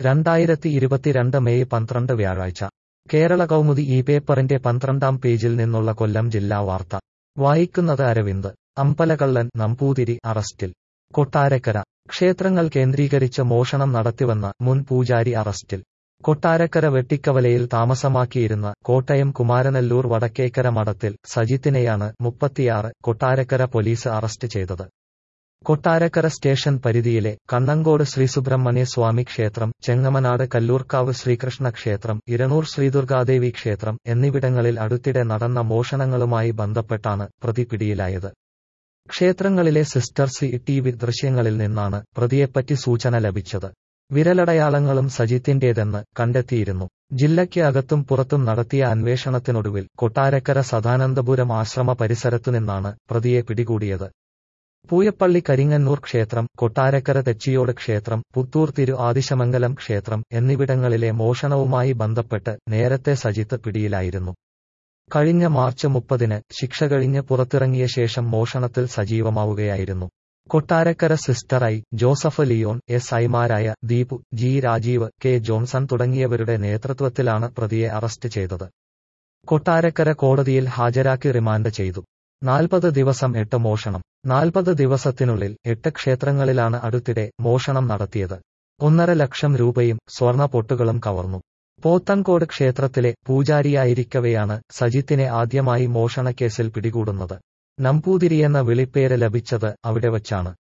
രണ്ടായിരത്തി ഇരുപത്തിരണ്ട് മെയ് പന്ത്രണ്ട് വ്യാഴാഴ്ച കേരള കൗമുദി ഈ പേപ്പറിന്റെ പന്ത്രണ്ടാം പേജിൽ നിന്നുള്ള കൊല്ലം ജില്ലാ വാർത്ത വായിക്കുന്നത് അരവിന്ദ് അമ്പലകള്ളൻ നമ്പൂതിരി അറസ്റ്റിൽ കൊട്ടാരക്കര ക്ഷേത്രങ്ങൾ കേന്ദ്രീകരിച്ച് മോഷണം നടത്തിവന്ന മുൻ പൂജാരി അറസ്റ്റിൽ കൊട്ടാരക്കര വെട്ടിക്കവലയിൽ താമസമാക്കിയിരുന്ന കോട്ടയം കുമാരനെല്ലൂർ വടക്കേക്കര മഠത്തിൽ സജിത്തിനെയാണ് മുപ്പത്തിയാറ് കൊട്ടാരക്കര പോലീസ് അറസ്റ്റ് ചെയ്തത് കൊട്ടാരക്കര സ്റ്റേഷൻ പരിധിയിലെ കണ്ണങ്കോട് ശ്രീസുബ്രഹ്മണ്യ സ്വാമി ക്ഷേത്രം ചെങ്ങമനാട് കല്ലൂർക്കാവ് ശ്രീകൃഷ്ണ ക്ഷേത്രം ഇരണൂർ ശ്രീദുർഗാദേവി ക്ഷേത്രം എന്നിവിടങ്ങളിൽ അടുത്തിടെ നടന്ന മോഷണങ്ങളുമായി ബന്ധപ്പെട്ടാണ് പ്രതി പിടിയിലായത് ക്ഷേത്രങ്ങളിലെ സിസ്റ്റർ സി ടി വി ദൃശ്യങ്ങളിൽ നിന്നാണ് പ്രതിയെപ്പറ്റി സൂചന ലഭിച്ചത് വിരലടയാളങ്ങളും സജിത്തിന്റേതെന്ന് കണ്ടെത്തിയിരുന്നു ജില്ലയ്ക്ക് അകത്തും പുറത്തും നടത്തിയ അന്വേഷണത്തിനൊടുവിൽ കൊട്ടാരക്കര സദാനന്ദപുരം ആശ്രമ പരിസരത്തുനിന്നാണ് പ്രതിയെ പിടികൂടിയത് പൂയപ്പള്ളി കരിങ്ങന്നൂർ ക്ഷേത്രം കൊട്ടാരക്കര തെച്ചിയോട് ക്ഷേത്രം പുത്തൂർ തിരു ആദിശമംഗലം ക്ഷേത്രം എന്നിവിടങ്ങളിലെ മോഷണവുമായി ബന്ധപ്പെട്ട് നേരത്തെ സജിത്ത് പിടിയിലായിരുന്നു കഴിഞ്ഞ മാർച്ച് മുപ്പതിന് ശിക്ഷ കഴിഞ്ഞ് പുറത്തിറങ്ങിയ ശേഷം മോഷണത്തിൽ സജീവമാവുകയായിരുന്നു കൊട്ടാരക്കര സിസ്റ്ററായി ജോസഫ് ലിയോൺ എസ് ഐമാരായ Deepu G Rajeev K Johnson തുടങ്ങിയവരുടെ നേതൃത്വത്തിലാണ് പ്രതിയെ അറസ്റ്റ് ചെയ്തത് കൊട്ടാരക്കര കോടതിയിൽ ഹാജരാക്കി റിമാൻഡ് ചെയ്തു നാൽപ്പത് ദിവസം എട്ട് മോഷണം നാൽപ്പത് ദിവസത്തിനുള്ളിൽ എട്ട് ക്ഷേത്രങ്ങളിലാണ് അടുത്തിടെ മോഷണം നടത്തിയത് ഒന്നര ലക്ഷം രൂപയും സ്വർണ പൊട്ടുകളും കവർന്നു പോത്തൻകോട് ക്ഷേത്രത്തിലെ പൂജാരിയായിരിക്കവെയാണ് സജിത്തിനെ ആദ്യമായി മോഷണക്കേസിൽ പിടികൂടുന്നത് നമ്പൂതിരിയെന്ന വിളിപ്പേര് ലഭിച്ചത് അവിടെ വച്ചാണ്